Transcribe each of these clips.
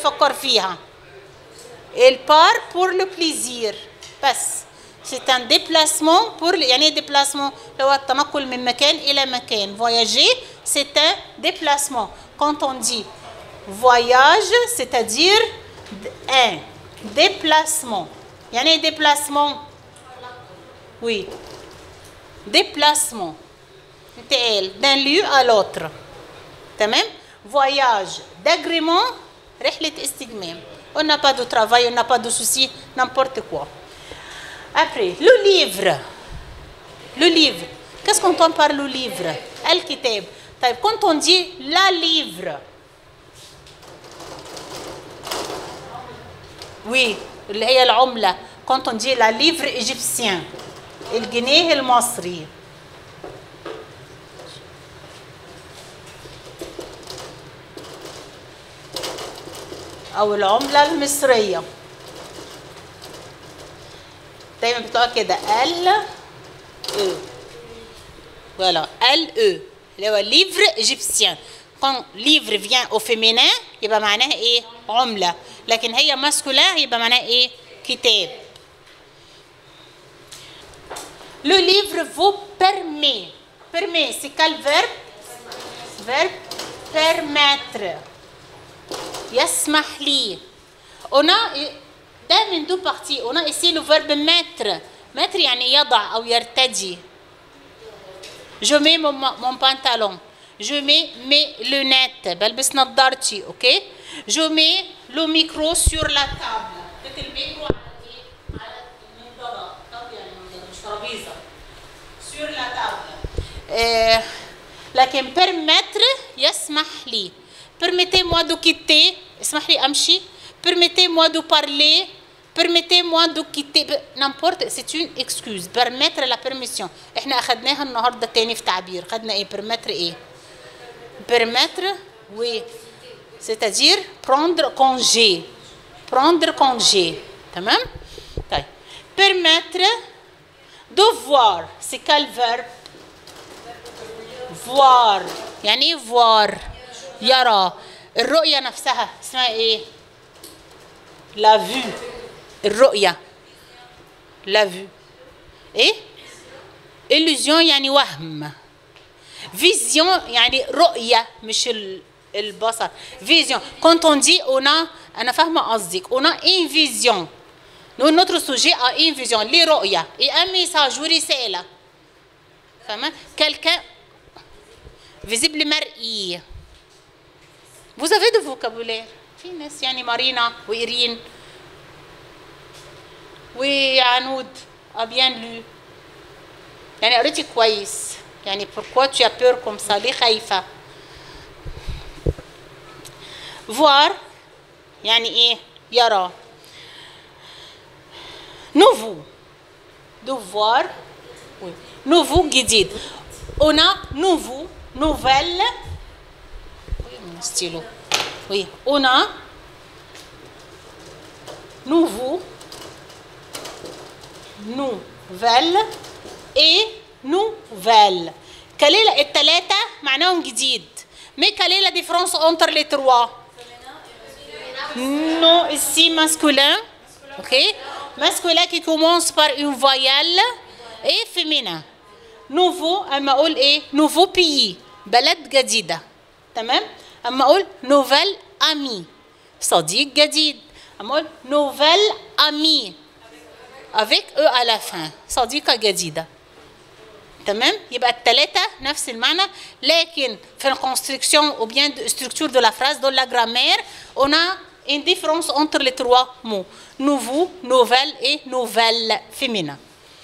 يفكر فيها il part pour le plaisir بس c'est un déplacement pour يعني ايه déplacement اللي هو التنقل من مكان إلى مكان voyager c'est un déplacement quand on dit voyage c'est-à-dire un déplacement يعني ايه déplacement oui déplacement انتقال d'un lieu à l'autre تمام voyage d'agrément رحلة استجمام on n'a pas de travail on n'a pas de souci n'importe quoi après le livre le livre qu'est-ce qu'on entend par le livre الكتاب طيب quand on dit la livre oui اللي هي العملة quand on dit la livre égyptien الجنيه المصري او العمله المصريه دايما بتلاقوا كده ال او voilà ال او اللي هو livre égyptien quand livre vient au féminin يبقى معناها ايه عمله لكن هي masculin يبقى معناها ايه كتاب le livre vous permet permet c'est quel verbe verbe permettre يسمح لي on a ده من دو بارتي on a ici le verbe mettre mettre يعني يضع أو يرتدي je mets mon, mon pantalon je mets mes lunettes بلبس نظارتي اوكي je mets le micro sur la table حطيت الميكرو على ايه على المنضده طب يعني منضده مش ترابيزه sur la table آه لكن permettre يسمح لي permettez-moi de quitter اسمح لي امشي permettez-moi de parler permettez-moi de quitter n'importe c'est une excuse permettre la permission احنا اخدناها النهارده تاني في تعبير خدنا ايه permettre ايه permettre oui c'est-à-dire prendre congé prendre congé تمام طيب permettre de voir c'est quel verbe voir يعني ايه voir يرى الرؤية نفسها اسمها ايه لا فيو الرؤية لا فيو ايه illusion يعني وهم فيزيون يعني رؤية مش البصر فيزيون quand on dit on a أنا فاهمة قصدك on a une vision nous notre sujet a une vision ليه رؤية et un message ورسالة فاهمة quelqu'un visible مرئي Vous avez de vocabulaire في ناس يعني مارينا وإيرين وعنود a bien lu يعني قريتي كويس يعني pourquoi tu as peur comme ça ليه خايفة voir يعني ايه يرى nouveau de voir oui. nouveau جديد on a nouveau nouvelle stylo. Oui, on a nouveau, nouvelle et nouvelle. Quelle est الثلاثة معناهم جديد. Mais quelle est la différence entre les trois? Non, ici masculin. Ok. Masculin qui commence par une voyelle et féminin. Nouveau, أما أقول إيه؟ Nouveau pays. بلد جديدة. تمام؟ اما اقول نوفيل امي صديق جديد اما اقول نوفيل امي avec e à la fin صديقة جديدة تمام يبقى الثلاثة نفس المعنى لكن في الكونستركسيون ou bien de structure de la phrase dans la grammaire on a une différence entre les trois mots nouveau, nouvelle et nouvelle féminin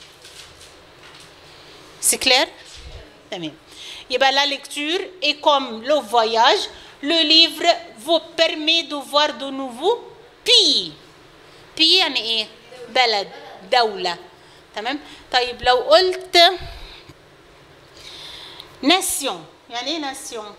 c'est clair تمام يبقى la lecture est comme le voyage le livre vous permet de voir de nouveaux pays pays يعني ايه بلد دولة تمام طيب لو قلت ناسيون يعني ايه ناسيون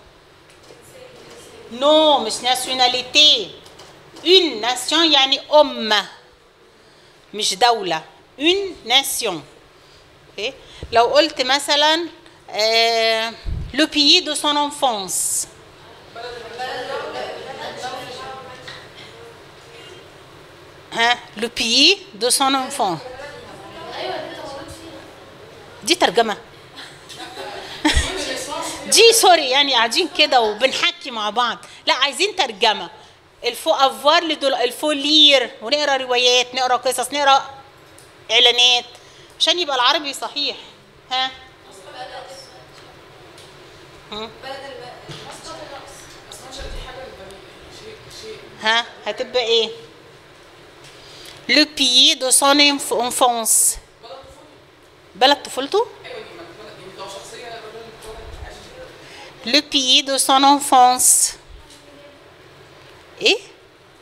نو مش ناسيوناليتي une nation يعني أمة مش دولة une nation okay. لو قلت مثلا euh, le pays de son enfance ها لو بيي دو سون انفون دي ترجمه دي سوري يعني قاعدين كده وبنحكي مع بعض لا عايزين ترجمه الفو افوار لدول الفو لير ونقرا روايات نقرا قصص نقرا اعلانات عشان يبقى العربي صحيح ها هم؟ ها هتبقى ايه لو بيي دو سون انفونس بلد طفولته le pays de son enfance. ايه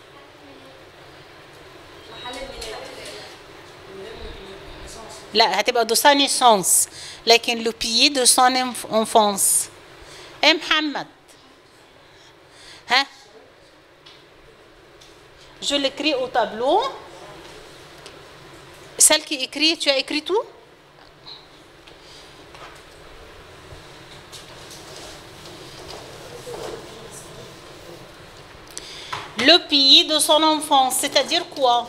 لا هتبقى دو سا نيسونس لكن لو بيي دو سون انفونس ايه محمد ها Je l'écris au tableau. Celle qui écrit, tu as écrit tout Le pays de son enfance, c'est-à-dire quoi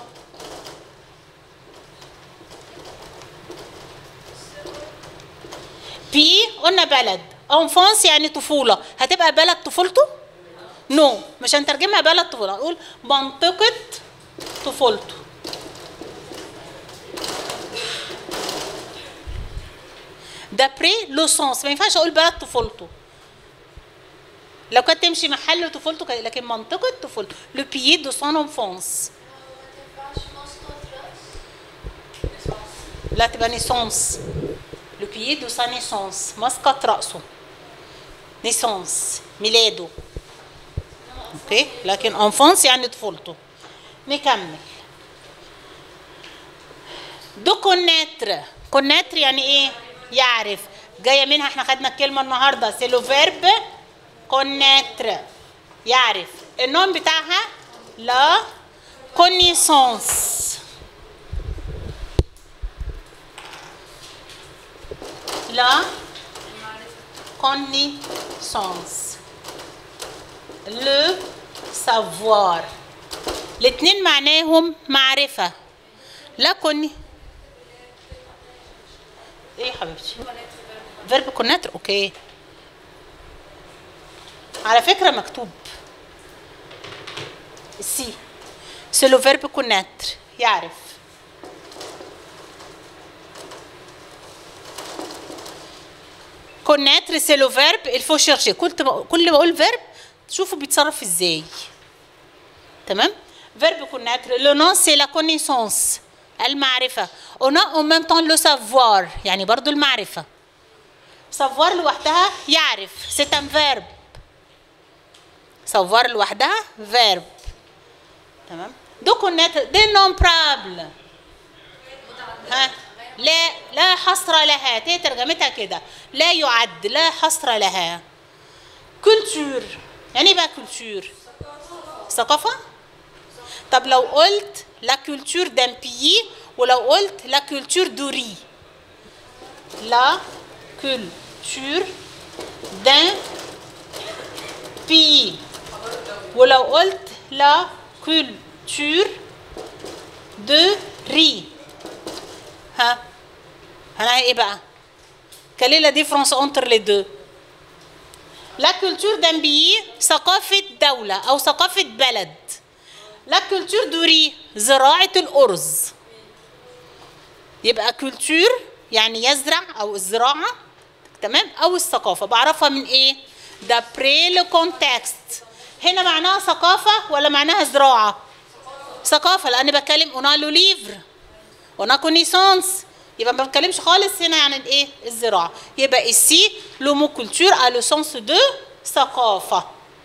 بي قلنا بلد انفانس يعني طفوله هتبقى بلد طفولته نو no. مش هنترجمها بلد طفوله نقول منطقه طفولته دابري لو سونس ما ينفعش اقول بلد طفولته لو كانت تمشي محل طفولته كان- لكن منطقه طفولته لو بيي دو سون انفانس لا تبقى نيسونس لو بيي دو سا نيسونس مسقط راسه نيسونس ميلاده اوكي لكن انفانس يعني طفولته نكمل دو كوناتر كوناتر يعني ايه يعرف جايه منها احنا خدنا الكلمه النهارده سي لو فيرب كوناتر يعرف النوم بتاعها لا كونيسونس لا connaissance le savoir الاتنين معناهم معرفة لا كوني ايه يا حبيبتي فيرب كوناتر اوكي على فكرة مكتوب سي سي لو فيرب كوناتر يعرف كوناتر سي لو فيرب الفو شيرشي كل ما كل ما اقول فيرب تشوفوا بيتصرف ازاي تمام فيرب كوناتر لو نون سي لا كونيسونس المعرفة on a en même temps le savoir يعني برضو المعرفة savoir لوحدها يعرف c'est un verbe savoir لوحدها verbe تمام دو كوناتر دي نون برابل ها لا لا حصر لها تي ترجمتها كده لا يعد لا حصر لها كولتور يعني ايه بقى كولتور ثقافة طب لو قلت لا كولتور دان بيي ولو قلت لا كولتور دوري لا كولتور دان بيي ولو قلت لا كولتور دو ري ها هنلاقي ايه بقى quelle est la différence entre les deux la culture d'un pays ثقافة دولة أو ثقافة بلد la culture du riz زراعة الأرز يبقى culture يعني يزرع أو الزراعة تمام أو الثقافة بعرفها من إيه d'après le contexte هنا معناها ثقافة ولا معناها زراعة ثقافة لأن بتكلم on a le livre on a connaissance يبقى ما بتكلمش خالص هنا عن الايه الزراعه يبقى السي لو مو كولتور ا لو سونس دو ثقافه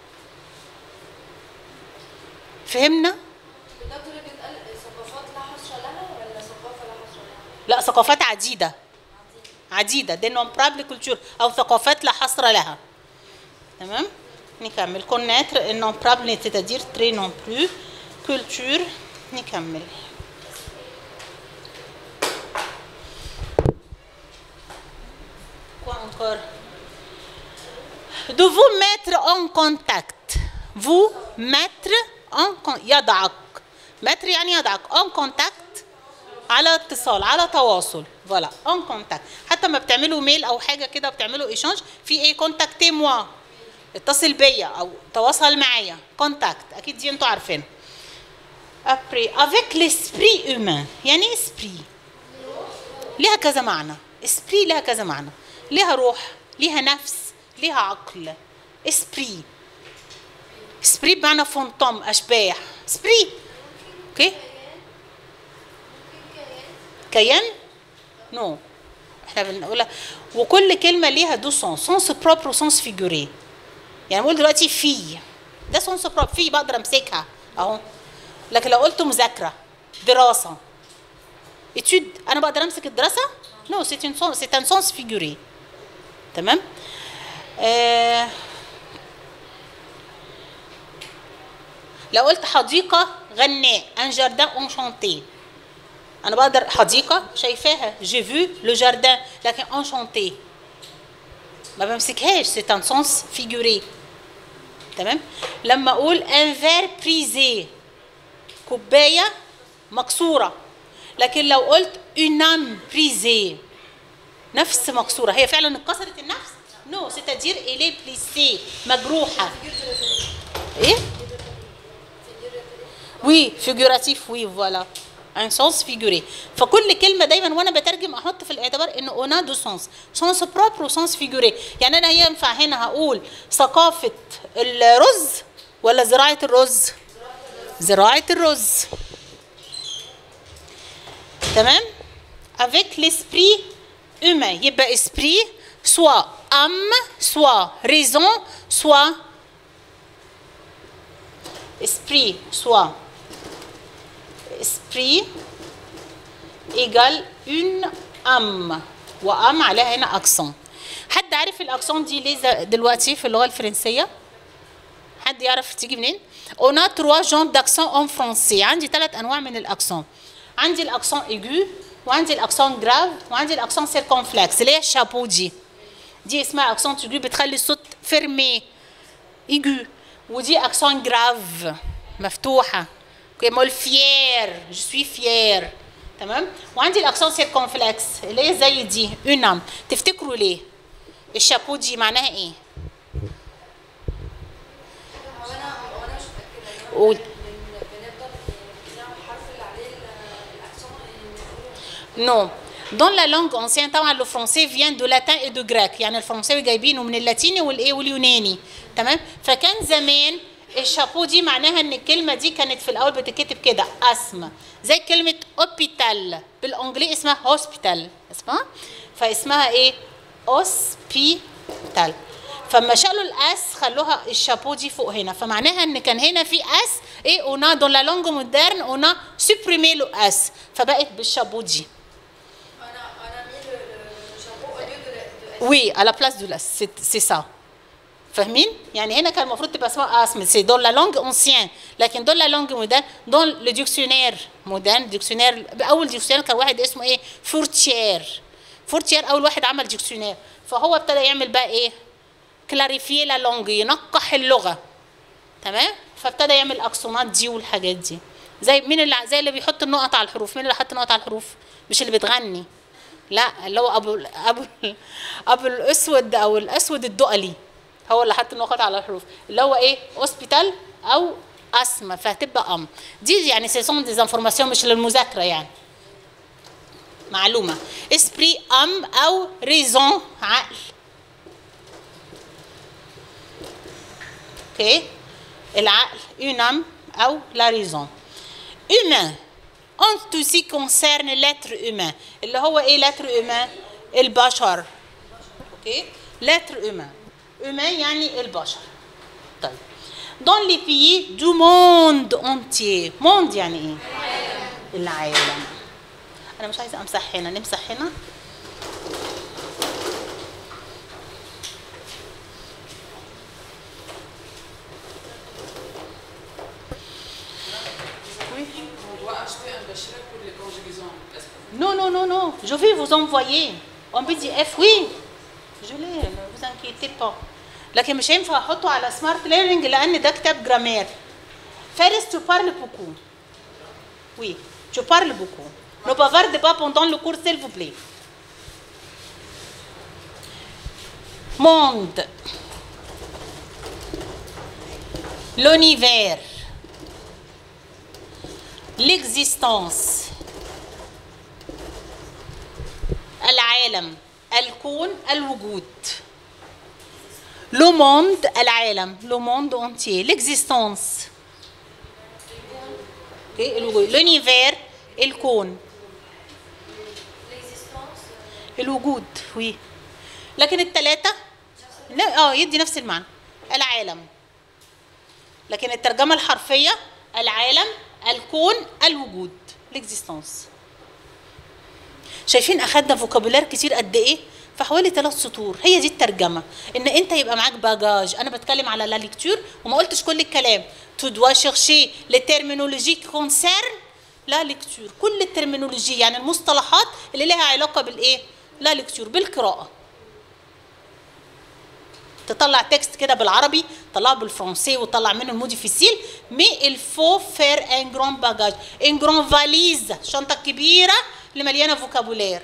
فهمنا الدكتور بيتقال ثقافات لا حصر لها ولا ثقافة لا حصر لها؟ لا ثقافات عديده عديده دي نومبرابل كولتور او ثقافات لا حصر لها تمام نكمل كوناتر النومبرابل نتتدير تري نون بلو كولتور نكمل Quoi encore De vous mettre en contact. Vous mettre en con- يضعك متر يعني يضعك اون كونتاكت على اتصال على تواصل فوالا اون كونتاكت حتى ما بتعملوا ميل او حاجه كده بتعملوا ايشانج في ايه كونتاكتي موا اتصل بيا او تواصل معايا كونتاكت اكيد دي انتوا عارفين après avec l'esprit humain يعني ايه esprit ليها كذا معنى esprit لها كذا معنى ليها روح ليها نفس ليها عقل esprit esprit بمعنى فانتوم اشباح esprit اوكي كيان نو احنا بنقولها وكل كلمه ليها دو سونس سونس بروبر وسونس فيجوري يعني بقول دلوقتي في ده سونس بروبر في بقدر امسكها اهو لكن لو قلت مذاكره دراسه اتيود انا بقدر امسك الدراسه نو سيت ان سونس سيت ان سونس فيجوري تمام آه لو قلت حديقه غناء ان جاردان انشانتي انا بقدر حديقه شايفاها جي فيو لو جاردان لكن انشانتي ما بمسكهاش سي ان سونس فيجوري تمام لما اقول ان فير بريزي كوبايه مكسوره لكن لو قلت اون ام بريزي نفس مكسوره هي فعلا اتكسرت النفس نو سيتادير الي بليسي مجروحه ايه وي فيجوراتيف وي فوالا ان سونس فيجوري فكل كلمه دايما وانا بترجم احط في الاعتبار ان انا دو سونس سونس بروبر وسونس فيجوري يعني انا ينفع هنا هقول ثقافه الرز ولا زراعه الرز زراعه الرز تمام avec l'esprit humain يبقى esprit soit âme soit raison soit esprit soit esprit égale une âme وام عليها هنا اكسون حد عارف الاكسون دي ليه ز- دلوقتي في اللغه الفرنسيه حد يعرف تيجي منين on a trois genres d'accent en français عندي ثلاث انواع من الاكسون عندي الاكسون ايجو وعندي الاكسون جراف وعندي الاكسون سيركونفلكس اللي هي الشابو دي دي اسمها اكسون ايجو بتخلي الصوت فيرمي ايجو ودي اكسون جراف مفتوحه كما اقول فيير جو سوي فيير تمام وعندي الاكسون سيركونفلكس اللي هي زي دي اونام تفتكروا ليه الشابو دي معناها ايه هو انا هو انا مش متاكده قول. بن- بنفضل نعمل الحرف اللي عليه ال- الاكسون Non. Dans la langue ancienne طبعا le français vient de latin et de grec يعني الفرنساوي جايبينه من اللاتيني والايه واليوناني تمام فكان زمان الشابو دي معناها ان الكلمه دي كانت في الاول بتتكتب كده اسم زي كلمه اوبيتال بالانجلي اسمها هوسبيتال اسمها فاسمها ايه اوسبيتال فما شالوا الاس خلوها الشابو دي فوق هنا فمعناها ان كان هنا في اس ايه اون دون لا لونغ مودرن اون سوبريمي لو اس فبقت بالشابو دي انا انا مين الشابو au lieu de de- Oui, à la place de la. C'est c'est ça. فاهمين؟ يعني هنا كان المفروض تبقى اسمها اسم سي دون لا لونج اونسيان لكن دون لا لونج مودرن دون لو ديكسيونير مودرن ديكسيونير اول ديكسيونير كان واحد اسمه ايه؟ فورتيير فورتيير اول واحد عمل ديكسيونير فهو ابتدى يعمل بقى ايه؟ كلاريفيه لا لونج ينقح اللغه تمام؟ فابتدى يعمل اكسونات دي والحاجات دي زي مين اللي زي اللي بيحط النقط على الحروف مين اللي حط نقط على الحروف؟ مش اللي بتغني لا اللي هو ابو ابو ابو الاسود او الاسود الدقلي هو اللي حط النقط على الحروف اللي هو ايه اوسبيتال او اسم فهتبقى ام دي يعني سي سون دي انفورماسيون مش للمذاكره يعني معلومه اسبري ام او ريزون عقل اوكي العقل une âme او la raison humain en tout ce qui concerne l'être humain اللي هو ايه l'être humain البشر اوكي l'être humain humain يعني البشر طيب dans les pays du monde entier monde يعني ايه العالم انا مش عايزه امسح هنا نمسح هنا On doit acheter un bachelor pour les conjugaisons. Est-ce que Non, non, non, non. Je vais vous envoyer. En PDF, oui. Je l'ai, ne vous inquiétez pas. لكن مش هينفع احطه على سمارت ليرنينج لان ده كتاب جرامير فارس تو بارل بوكو Oui, je parle beaucoup. Ne bavardez pas pendant le cours, s'il vous plaît. Monde. L'univers. L'existence. العالم الكون الوجود le monde العالم le monde entier l'existence إيه الوجود l'univers الكون l'existence الوجود وي لكن الثلاثة لا اه يدي نفس المعنى العالم لكن الترجمة الحرفية العالم الكون الوجود l'existence شايفين اخدنا فوكابولار كتير قد ايه في حوالي ثلاث سطور هي دي الترجمه ان انت يبقى معاك باجاج انا بتكلم على لا ليكتور وما قلتش كل الكلام تو دوا شيرشي لي تيرمينولوجي كونسيرن لا ليكتور كل الترمينولوجي يعني المصطلحات اللي لها علاقه بالايه لا ليكتور بالقراءه تطلع تكست كده بالعربي طلعه بالفرنسي وطلع منه الموديفيسيل مي الفو فير ان جران باجاج ان جران فاليز شنطه كبيره اللي مليانه فوكابولير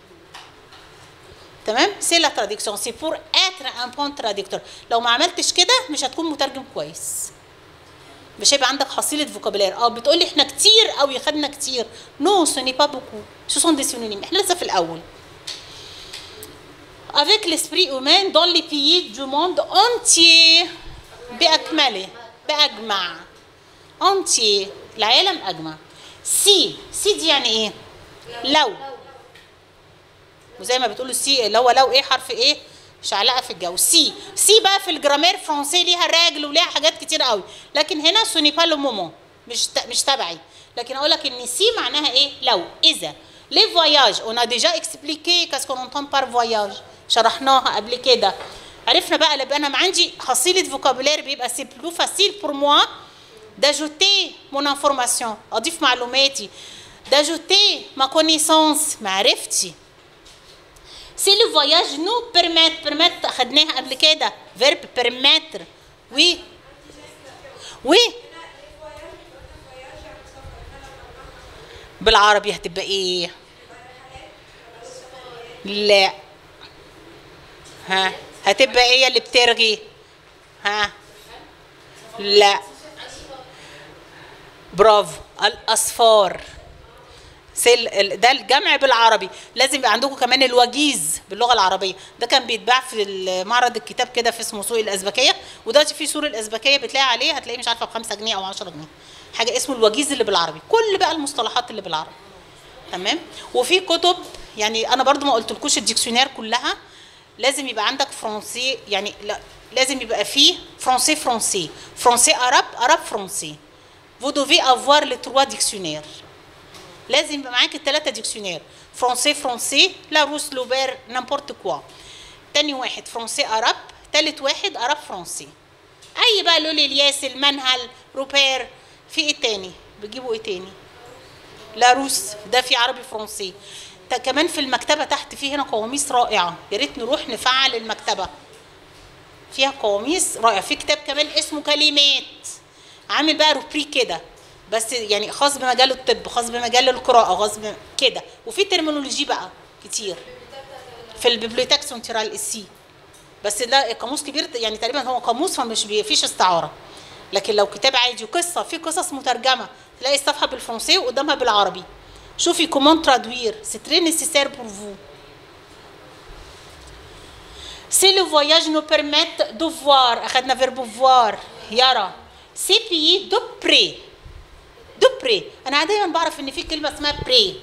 تمام سي لا تراديكسيون سي بور اتر ان بون تراديكتور لو ما عملتش كده مش هتكون مترجم كويس مش هيبقى عندك حصيله فوكابولير اه بتقولي احنا كتير قوي خدنا كتير نو سو ني با بوكو سو سون دي سينونيم احنا لسه في الاول avec l'esprit humain dans les pays du monde entier بأكمله بأجمع entier العالم أجمع سي سي دي يعني إيه؟ لو وزي ما بتقولوا سي اللي هو لو إيه حرف إيه؟ شعلقة في الجو سي سي بقى في الجرامير فرنسي ليها راجل وليها حاجات كتير قوي لكن هنا سوني با لو مومون مش ت- مش تبعي لكن اقول لك ان سي معناها ايه لو اذا لي فواياج اون ا ديجا اكسبليكي كاس كون اونتون بار فواياج شرحناها قبل كده عرفنا بقى اللي انا عندي حصيله فوكابولير بيبقى سي بلو فاسيل بور موا داجوتي مون انفورماسيون اضيف معلوماتي داجوتي ما كونيسونس معرفتي سي لو فواياج نو بيرميت بيرميت اخدناها قبل كده فيرب بيرميتر وي وي بالعربي هتبقى ايه لا ها هتبقى ايه اللي بترغي ها لا برافو الاصفار سل ال- ده الجمع بالعربي لازم يبقى عندكم كمان الوجيز باللغه العربيه ده كان بيتباع في معرض الكتاب كده في اسمه سوق الازبكيه ودلوقتي في سوق الازبكيه بتلاقي عليه هتلاقيه مش عارفه ب 5 جنيه او 10 جنيه حاجه اسمه الوجيز اللي بالعربي كل بقى المصطلحات اللي بالعربي تمام وفي كتب يعني انا برضو ما قلتلكوش الديكشنير كلها لازم يبقى عندك فرنسي يعني لا لازم يبقى فيه فرنسي فرنسي فرنسي عرب عرب فرنسي vous devez avoir les trois dictionnaires لازم يبقى معاك الثلاثه ديكشنير فرنسي فرنسي لا روس لوبير نامبورت كوا تاني واحد فرنسي عرب تالت واحد عرب فرنسي اي بقى لولي الياس المنهل روبير في ايه تاني بتجيبوا ايه تاني لاروس ده في عربي فرنسي تا- كمان في المكتبه تحت في هنا قواميس رائعه يا ريت نروح نفعل المكتبه فيها قواميس رائعه في كتاب كمان اسمه كلمات عامل بقى روبري كده بس يعني خاص بمجال الطب خاص بمجال القراءه خاص ب- كده وفي ترمينولوجي بقى كتير في البيبليوتيك سنترال السي بس ده قاموس كبير يعني تقريبا هو قاموس فمش بي- فيش استعاره لكن لو كتاب عادي وقصه في قصص مترجمه تلاقي الصفحه بالفرنسي وقدامها بالعربي شوفي كومون ترادوير سي تري نيسيسير بور فو Si le voyage nous permet de voir, أخذنا verbe voir يرى ces pays de près de près أنا دايما بعرف إن في كلمة اسمها près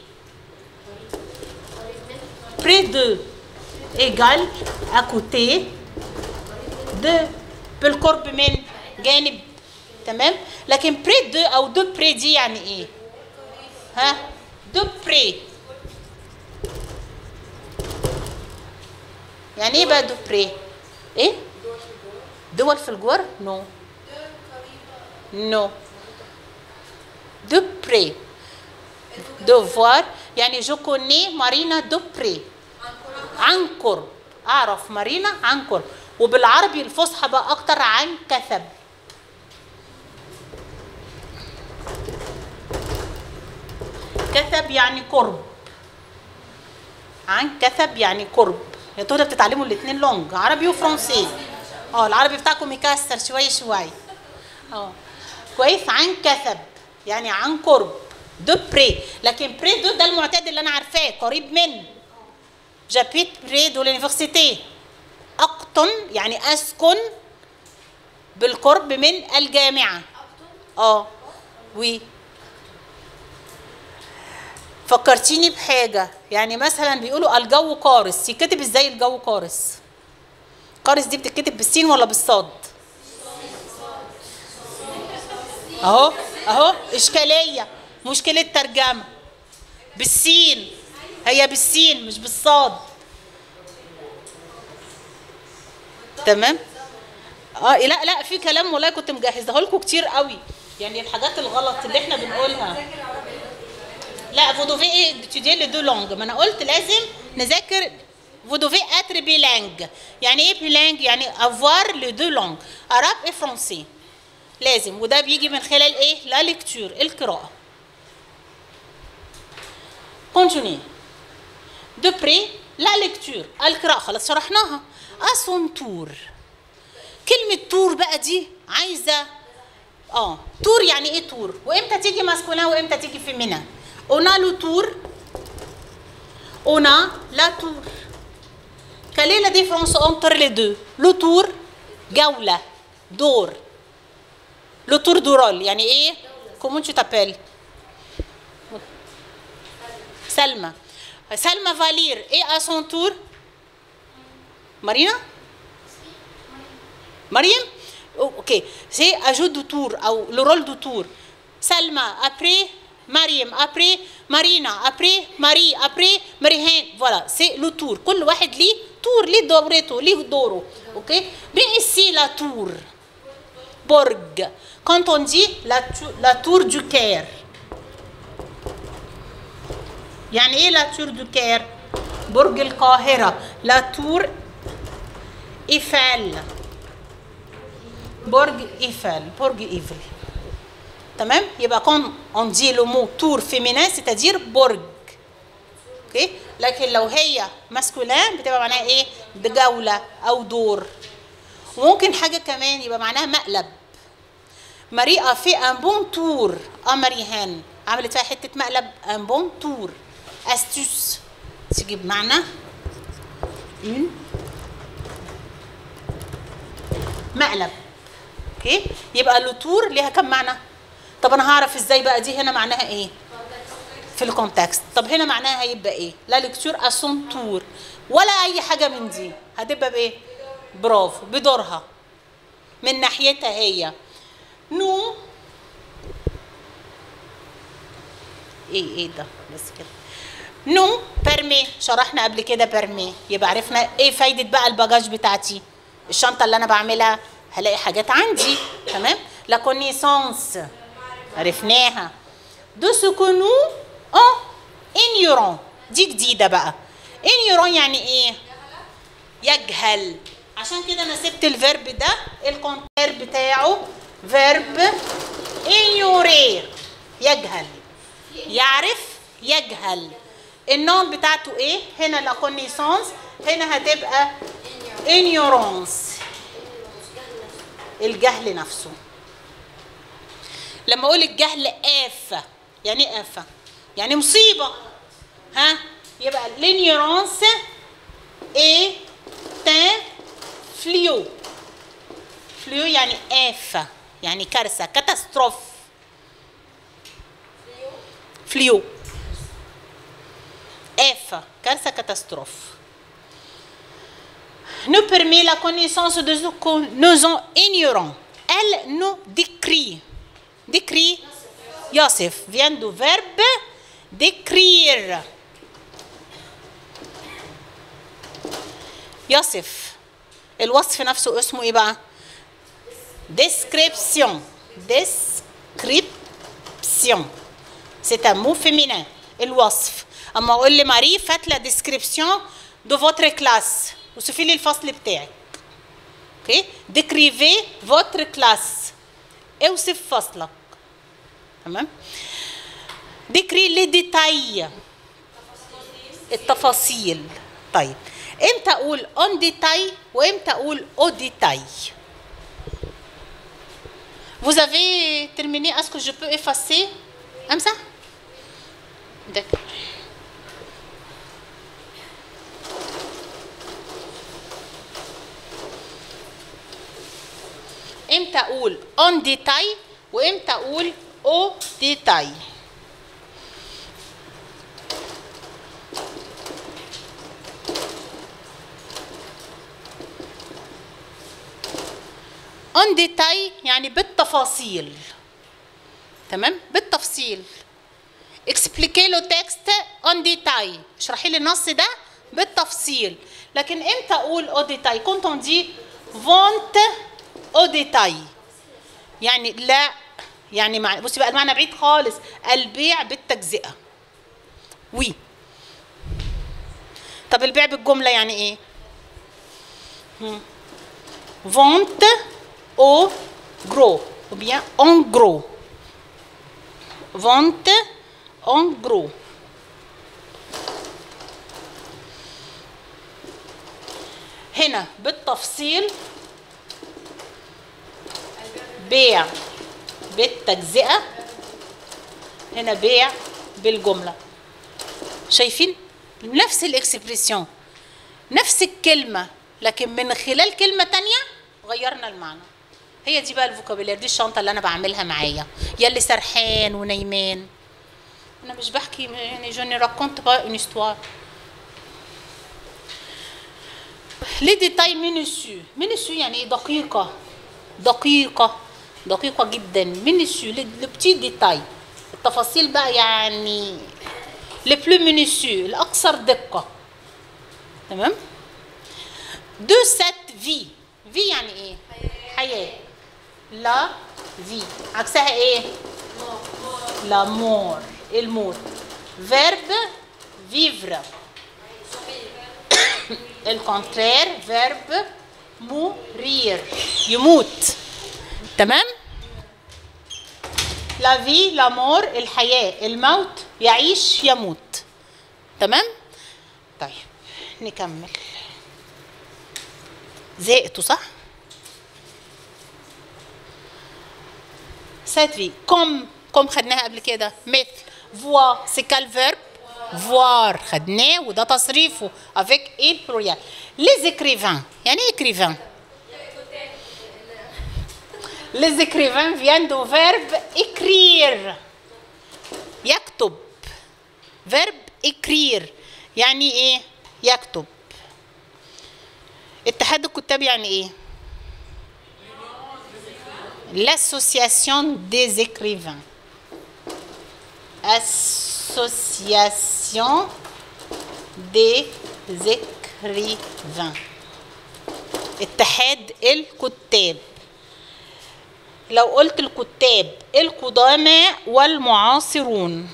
près de égal à côté de بالقرب من جانب تمام لكن près de أو de près دي يعني إيه؟ ها de près يعني ايه بقى دوبري ايه دول في الجوار نو نو دوبري دوفوار يعني جو كوني مارينا دوبري عن قرب اعرف مارينا عن قرب وبالعربي الفصحى بقى اكتر عن كثب كثب يعني قرب عن كثب يعني قرب يا ترى بتتعلموا الاثنين لونج عربي وفرنسي اه العربي بتاعكم مكسر شويه شويه اه كويس عن كثب يعني عن قرب دو بري لكن بري دو ده المعتاد اللي انا عارفاه قريب من جابيت بري دو لونيفرسيتي اقطن يعني اسكن بالقرب من الجامعه اه وي فكرتيني بحاجة يعني مثلا بيقولوا الجو قارس يكتب ازاي الجو قارس قارس دي بتتكتب بالسين ولا بالصاد اهو اهو اشكالية مشكلة ترجمة بالسين هي بالسين مش بالصاد تمام اه لا لا في كلام والله كنت مجهزه لكم كتير قوي يعني الحاجات الغلط اللي احنا بنقولها لا vous devez étudier les deux langues ما انا قلت لازم نذاكر vous devez être bilingue يعني ايه bilingue يعني avoir les deux langues arabe et français لازم وده بيجي من خلال ايه لا ليكتور القراءة continue de près لا ليكتور القراءة خلاص شرحناها à son tour كلمة تور بقى دي عايزة اه تور يعني ايه تور وامتى تيجي ماسكولا وامتى تيجي فيمينا on a le tour on a la tour quelle est la différence entre les deux le tour جولة دور le tour du rôle يعني ايه comment tu t'appelles سلمى سلمى va lire et à son tour Marina مريم اوكي سي اجو دو تور او لو رول دو تور سلمى ابري مريم ابري مارينا ابري ماري ابري مريهان فوالا سي لو تور كل واحد ليه تور ليه دورته ليه دوره اوكي مي ici la tour برج quand on dit la, tou- la tour du Caire يعني ايه لا تور دو كير برج القاهرة لا تور ايفال برج ايفال برج ايفل تمام يبقى كون اون دي لو مو تور فيمينين c'est-à-dire برج اوكي لكن لو هي ماسكولين بتبقى معناها ايه ده جولة او دور وممكن حاجة كمان يبقى معناها مقلب ماري في ان بون تور اه ماريهان عملت فيها حتة مقلب ان بون تور استوس تيجي بمعنى une مقلب اوكي يبقى لوتور ليها كم معنى طب انا هعرف ازاي بقى دي هنا معناها ايه في الكونتكست طب هنا معناها هيبقى ايه لا لكتور اسون تور ولا اي حاجه من دي هتبقى بايه برافو بدورها من ناحيتها هي نو ايه ايه ده بس كده نو بيرمي شرحنا قبل كده بيرمي يبقى عرفنا ايه فايده بقى الباجاج بتاعتي الشنطه اللي انا بعملها هلاقي حاجات عندي تمام لا كونيسانس عرفناها دو سو كو نو اه ignorant دي جديده بقى ignorant يعني ايه يجهل عشان كده انا سبت الفيرب ده الكونتير بتاعه فيرب ignorer يجهل يعرف يجهل النون بتاعته ايه هنا لا كونيسانس هنا هتبقى ignorance الجهل نفسه لما اقول الجهل آفة يعني ايه آفة يعني مصيبة ها يبقى l'ignorance est un fléau فليو يعني آفة يعني كارثة كاتاستروف فليو آفة كارثة كاتاستروف nous permet la connaissance de ce que nous sommes ignorants. Elle nous décrit. Décrit, Yosef, vient du verbe décrire. يوسف الوصف نفسه اسمه ايه بقى description description c'est un mot féminin الوصف اما اقول لماري فات لا description de votre classe وصفي لي الفصل بتاعك اوكي décrivez votre classe اوصف فصلك تمام décrit les détails التفاصيل طيب امتى اقول on détail وامتى اقول au détail Vous avez terminé Est-ce que je peux effacer امسح D'accord. امتى اقول on détail وامتى اقول au détail on détail يعني بالتفاصيل تمام بالتفصيل expliquez le texte en détail اشرحي لي النص ده بالتفصيل لكن امتى اقول au détail quand on dit vente au détail يعني لا يعني مع... بصي بقى المعنى بعيد خالص البيع بالتجزئه وي طب البيع بالجمله يعني ايه هم. vente au gros ou bien en gros vente en gros هنا بالتفصيل بيع بالتجزئة هنا بيع بالجملة شايفين نفس الاكسبريسيون نفس الكلمة لكن من خلال كلمة تانية غيرنا المعنى هي دي بقى الفوكابيلير دي الشنطة اللي أنا بعملها معايا يا اللي سرحان ونايمان أنا مش بحكي يعني جو ني راكونت با اون استوار لي ديتاي مينيسيو مينيسيو يعني ايه دقيقة دقيقة دقيقة جدا مينيسيو لو بتي ديتاي التفاصيل بقى يعني لي بلو مينيسيو الأكثر دقة تمام دو سات في في يعني ايه حياة لا في عكسها ايه لا مور الموت فيرب vivre الكونترير فيرب mourir يموت تمام لا في لامور الحياة الموت يعيش يموت تمام طيب نكمل زهقتوا صح cette vie comme comme خدناها قبل كده مثل voir c'est quel verbe voir خدناه وده تصريفه avec il pluriel les écrivains يعني ايه écrivain les écrivains viennent du verbe écrire يكتب verbe écrire يعني ايه يكتب اتحاد الكتاب يعني ايه l'association des écrivains association des écrivains اتحاد الكتاب لو قلت الكتاب القدامى والمعاصرون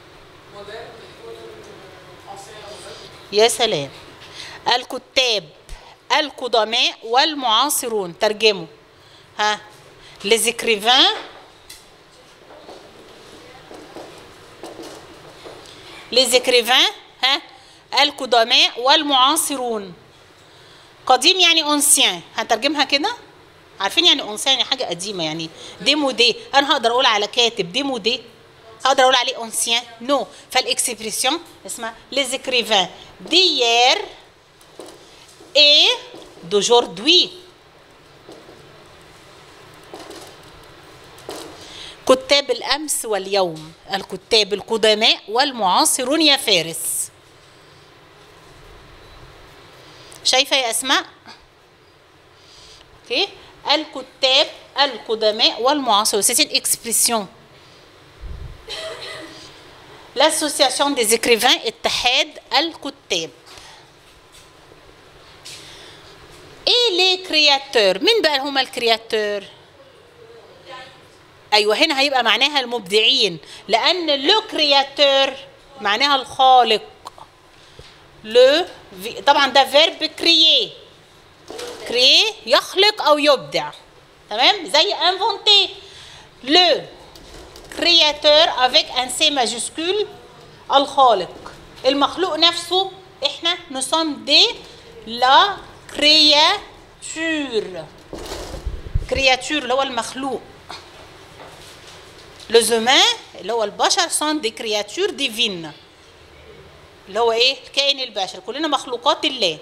يا سلام الكتاب القدماء والمعاصرون ترجموا ها les écrivains les écrivains ها القدماء والمعاصرون قديم يعني اونسيان هنترجمها كده عارفين يعني اونسيان يعني حاجه قديمه يعني دي مودي انا هقدر اقول على كاتب دي مودي هقدر اقول عليه اونسيان نو no. فالاكسبريسيون اسمها les écrivains d'hier et d'aujourd'hui كتاب الأمس واليوم الكتاب القدماء والمعاصرون يا فارس شايفة يا أسماء اوكي الكتاب القدماء والمعاصرون c'est une expression l'association des écrivains اتحاد الكتاب ايه لي كرياتور مين بقى هما الكرياتور ايوه هنا هيبقى معناها المبدعين لان لو كرياتور معناها الخالق لو طبعا ده فيرب كريي كريي يخلق او يبدع تمام زي انفونتي لو créateur avec un C majuscule الخالق المخلوق نفسه احنا nous sommes des la créature créature اللي هو المخلوق les humains اللي هو البشر sont des créatures divines اللي هو ايه الكائن البشري كلنا مخلوقات الله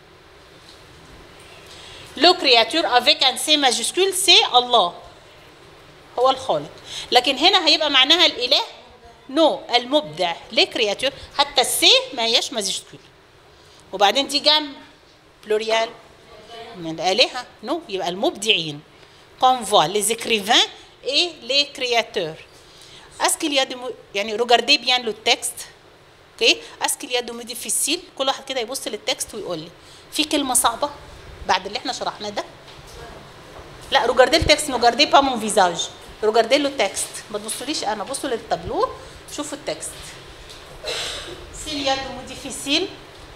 le créature avec un C majuscule c'est الله هو الخالق لكن هنا هيبقى معناها الاله نو no, المبدع ليه كرياتور حتى السي ما هياش ماجيسكول وبعدين دي جمع بلوريال من الالهه نو no, يبقى المبدعين qu'on voit les écrivains et les créateurs est-ce qu'il y a des mots يعني regardez bien le texte اوكي est-ce qu'il y a des mots difficiles كل واحد كده يبص للتكست ويقول لي في كلمه صعبه بعد اللي احنا شرحناه ده لا regardez le texte ne regardez pas mon visage regardez le texte ما تبصوليش انا بصوا للتابلو شوفوا التكست s'il y a des mots difficiles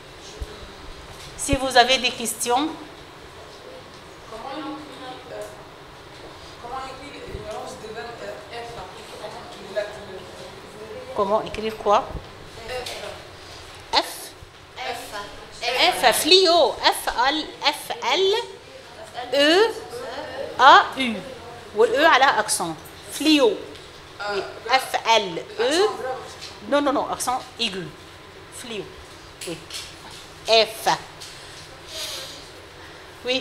si vous avez des questions Comment on écrit, euh, comment on écrit les numéros devant euh, F là Les lettres. comment écrire quoi F F Flio F L F L E A U والE عليها accent Flio Oui, F L E non non non accent aigu Flio oui F oui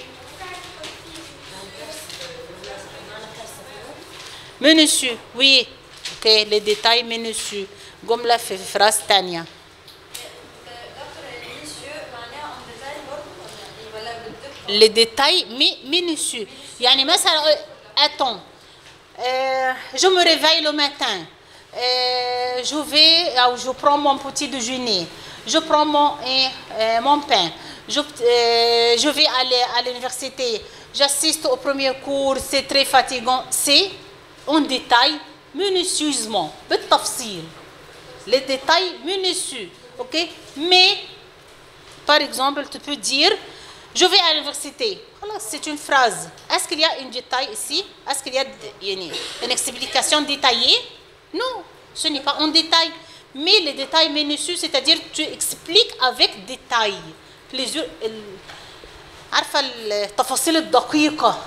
منشو oui ok les détails منشو جملة في فراس تانية دكتور الميسيو معناها اون ديزاين برضه ولا ولا بالدقه les détails mi- minutieux يعني مثلا attends euh, je me réveille le matin euh, je vais ou je prends mon petit déjeuner je prends mon euh, euh, mon pain je, euh, je vais aller à l'université j'assiste au premier cours c'est très fatigant c'est en détail minutieusement بالتفصيل les détails minutieux ok mais par exemple, tu peux dire Je vais à l'université. Voilà, c'est une phrase. Est-ce qu'il y a un détail ici Est-ce qu'il y a une, une explication détaillée Non, ce n'est pas en détail. Mais les détails minutieux, c'est-à-dire tu expliques avec détail. Les yeux- ال- عارفة التفاصيل الدقيقة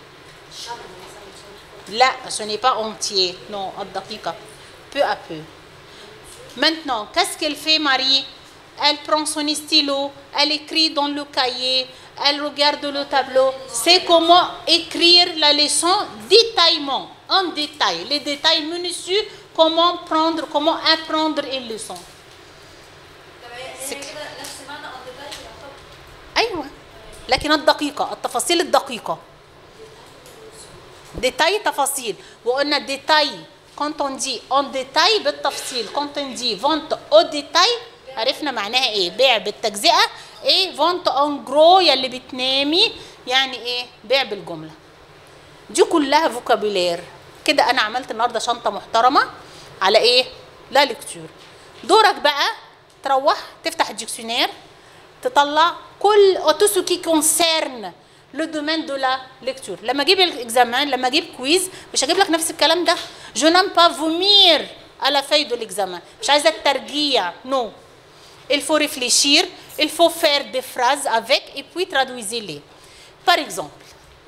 لا ce n'est pas entier non الدقيقة peu à peu Maintenant, qu'est-ce qu'elle fait, Marie Elle prend son stylo, elle écrit dans le cahier, elle regarde le tableau. C'est comment écrire la leçon détaillement, en détail, les détails minutieux, comment prendre, comment apprendre une leçon. طب هي هي سك- كده نفس معنى اون ديزاين يعتبر أيوة لكن الدقيقة التفاصيل الدقيقة détail تفاصيل وقلنا détail quand on dit en détail بالتفصيل quand on dit vente au détail عرفنا معناها ايه بيع بالتجزئة ايه vente en gros يلي بتنامي يعني ايه بيع بالجملة دي كلها فوكابولير كده انا عملت النهارده شنطه محترمه على ايه لا ليكتور دورك بقى تروح تفتح الديكشنير تطلع كل tout ce qui concerne le domaine de la lecture لما اجيب الاكزامان لما اجيب كويز مش هجيب لك نفس الكلام ده je n'aime pas vomir à la feuille de l'examen مش عايزه الترجيع نو no. il faut réfléchir il faut faire des phrases avec et puis traduisez-les par exemple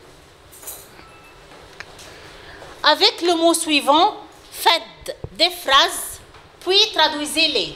Avec le mot suivant, faites des phrases, puis traduisez-les.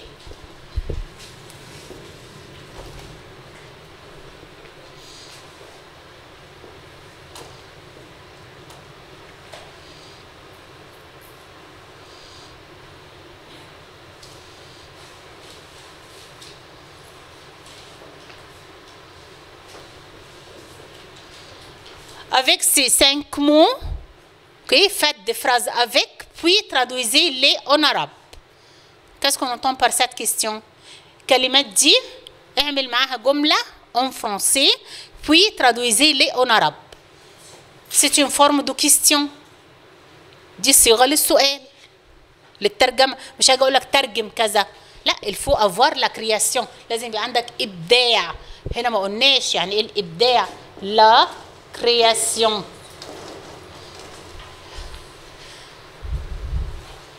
Avec ces cinq mots, Ok, faites des phrases avec, puis traduisez-les en arabe. Qu'est-ce qu'on entend par cette question كلمات دي اعمل معاها جملة en français, puis traduisez-les en arabe. C'est une forme de question. دي صيغة للسؤال للترجمة مش هاجي اقول لك ترجم كذا لا الفو افوار لا كرياسيون لازم يبقى عندك ابداع هنا ما قلناش يعني ايه الابداع لا كرياسيون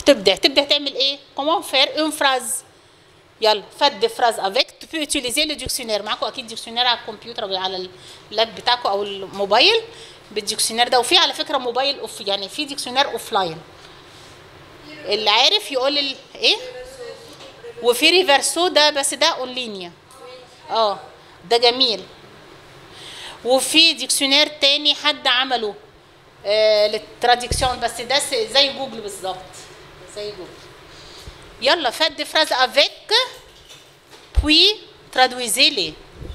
تبدا تبدا تعمل ايه comment faire une phrase يلا فد فراز افيك تو بو utiliser لو ديكسيونير معاكم اكيد ديكسيونير على الكمبيوتر او على اللاب بتاعكم او الموبايل بالديكسيونير ده وفي على فكره موبايل اوف يعني في ديكسيونير اوف لاين اللي عارف يقول ال... ايه وفي ريفرسو ده بس ده اون لينيا اه ده جميل وفي ديكسيونير تاني حد عمله آه للتراديكسيون بس ده س- زي جوجل بالظبط زي جوجل يلا faites des phrases avec puis traduisez-les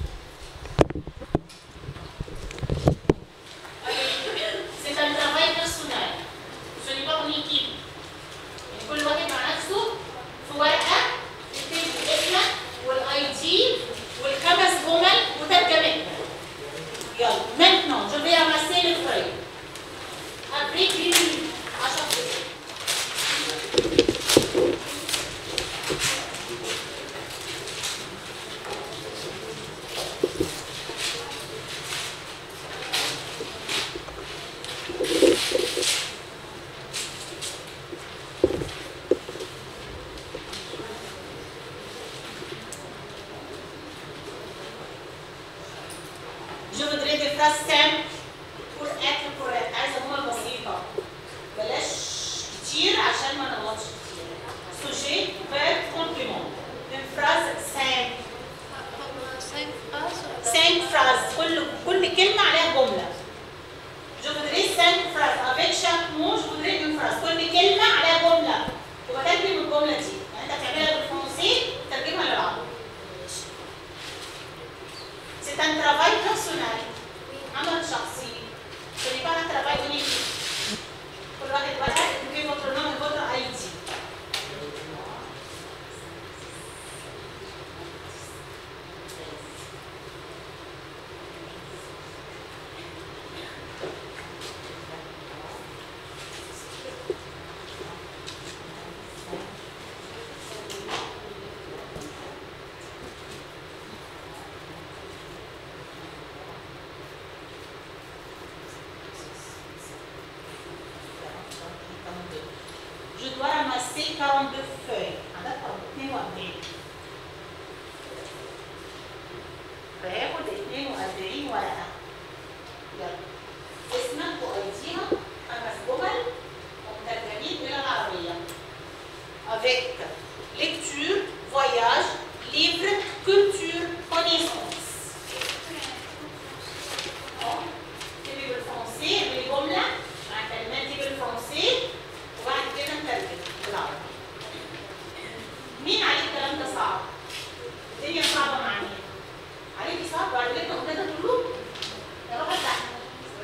C'est un travail personnel. Ce n'est pas une équipe. يعني كل واحد مع نفسه في ورقة يكتب اسمك والاي دي والخمس جمل وترجمتها. يلا maintenant je vais ramasser les feuilles. Après 10 minutes. 10 minutes. Je voudrais des phrases simples pour être correct. عايزة جمل بسيطة. بلاش كتير عشان ما نغلطش كتير. Sujet, verbe, complément. Une phrase simple. cinq phrases كل كل كلمة عليها جملة. Je voudrais cinq phrases. Avec chaque mot, je voudrais une phrase. كل كلمة عليها جملة. تبقى ترجم الجملة دي. يعني أنت هتعملها بالفرنسي ترجمها للعربي. C'est un travail personnel. عمل شخصي. Ce n'est pas un travail en équipe. كل واحد واحد écrivez votre nom et votre ID. Je dois ramasser 42 feuilles. عدد 42 باخد 42 ورقة. يلا. اسمك وايديها خمس جمل ومترجمين إلى العربية. Avec lecture, voyage, livre, culture, connaissance. اه. تبقي بالفرنسي اعملي جملة مع كلمات دي بالفرنسي وبعد كده نترجم بالعربي. مين عليه الكلام ده صعب؟ الدنيا صعبة مع مين؟ عليكي صعب وعلى كده كده تقول له يا روح تحت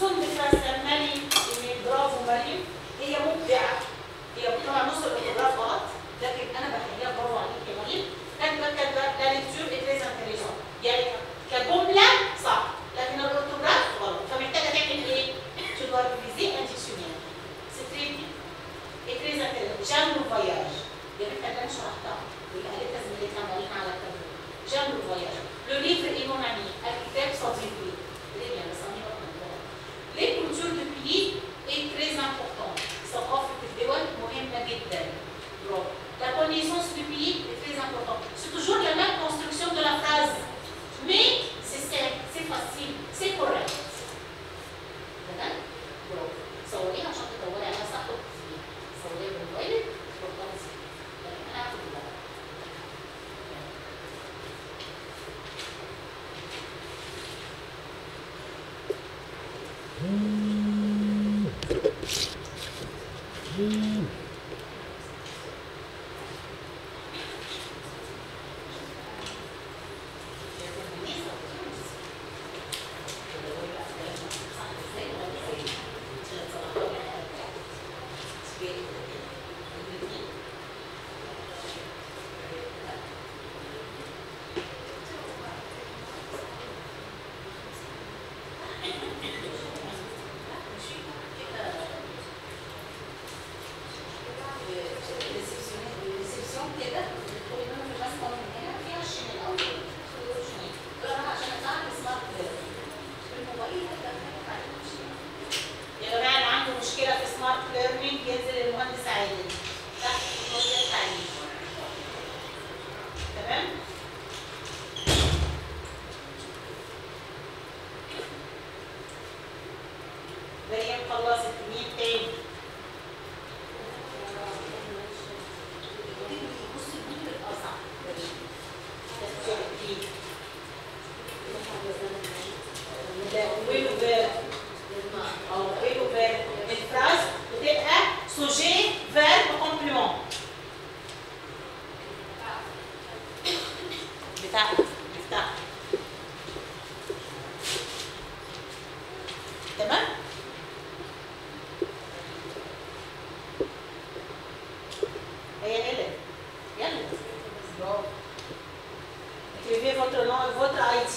لسون بفرنسا مريم إيميل برافو مريم هي مبدعة هي طبعا نص الاوتوغراف غلط لكن أنا بحييها برافو عليك يا مريم كاتبة كاتبة لا ليكتور إت تريز انتليجون يعني كجملة صح لكن الاوتوغراف غلط فمحتاجة تعمل إيه؟ Tu dois réviser un dictionnaire. C'est très bien. Et très intéressant. J'aime le voyage. يا بنت اللي انا شرحتها واللي قالتها زميلتنا مريم على التابلو جام لو فواياج لو ليفر اي مون امي الكتاب صديقي ليه يا بس امي لي كولتور دو بيي اي تري امبورطون ثقافه الدول مهمه جدا برافو La connaissance du pays est très importante. C'est toujours la même construction de la phrase. Mais c'est simple, c'est facile, c'est correct. تمام؟ برافو. صوريها عشان تدوري عليها صح وتكتبيها. صوريها بموبايلك وتحطها فيها. انا هاخد الورق. الريسبسيون كده تدخلي منه في المسكن من هنا فيها الشمال او تدخلي الشمال تقول انا عشان اتعامل سمارت بالموبايل يا جماعه اللي عنده مشكله في سمارت ليرنينج ينزل المهندس عادل تحت التكنولوجيا التعليم تمام مريم خلصت مين تاني بصي الجزء الاصعب ويلو فير اه ويلو فير الفراز بتبقى سوجي فيرب كومبليمون بتاع بتاع تمام هي هنا يلا برافو écrivez votre nom et votre ID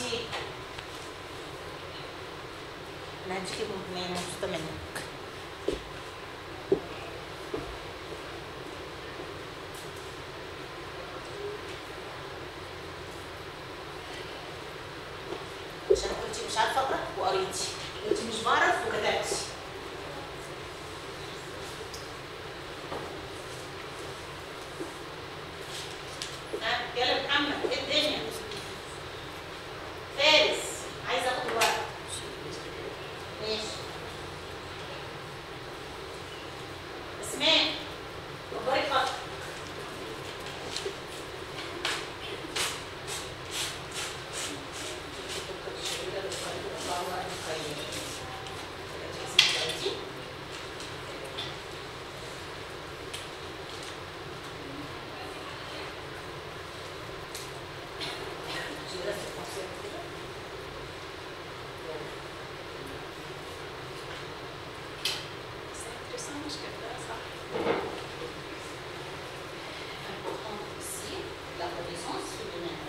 انا هديكي انا مبسوطه منك عشان قلتي مش عارفه اقرا وقريتي قلتي مش بعرف وكتبتي ها يلا محمد ايه الدنيا فارس عايزه اخد ورقه ماشي اسماء اخبارك خط important ici la connaissance féminine.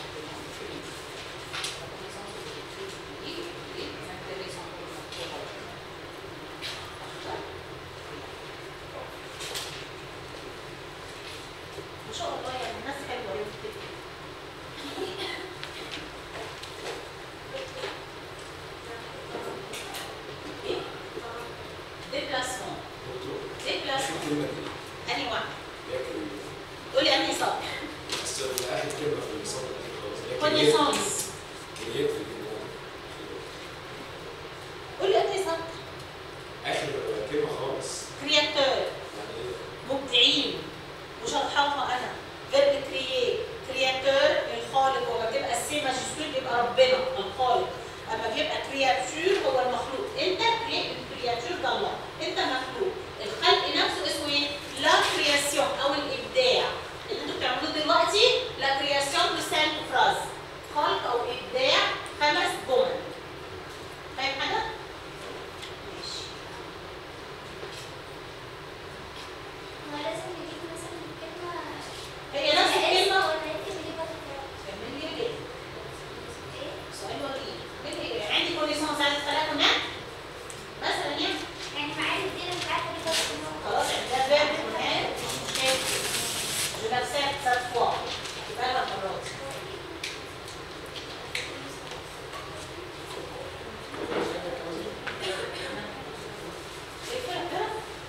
La connaissance de l'étude du pays et les intéressants pour le ما شاء الله يعني الناس حلوه يوم كده ايه؟ ديبلاسمون ديبلاسمون الكلمة دي انهي واحد؟ لكن قولي انهي سطر بس آخر كلمة في الصوت الأخير خالص لكن هي- connaissance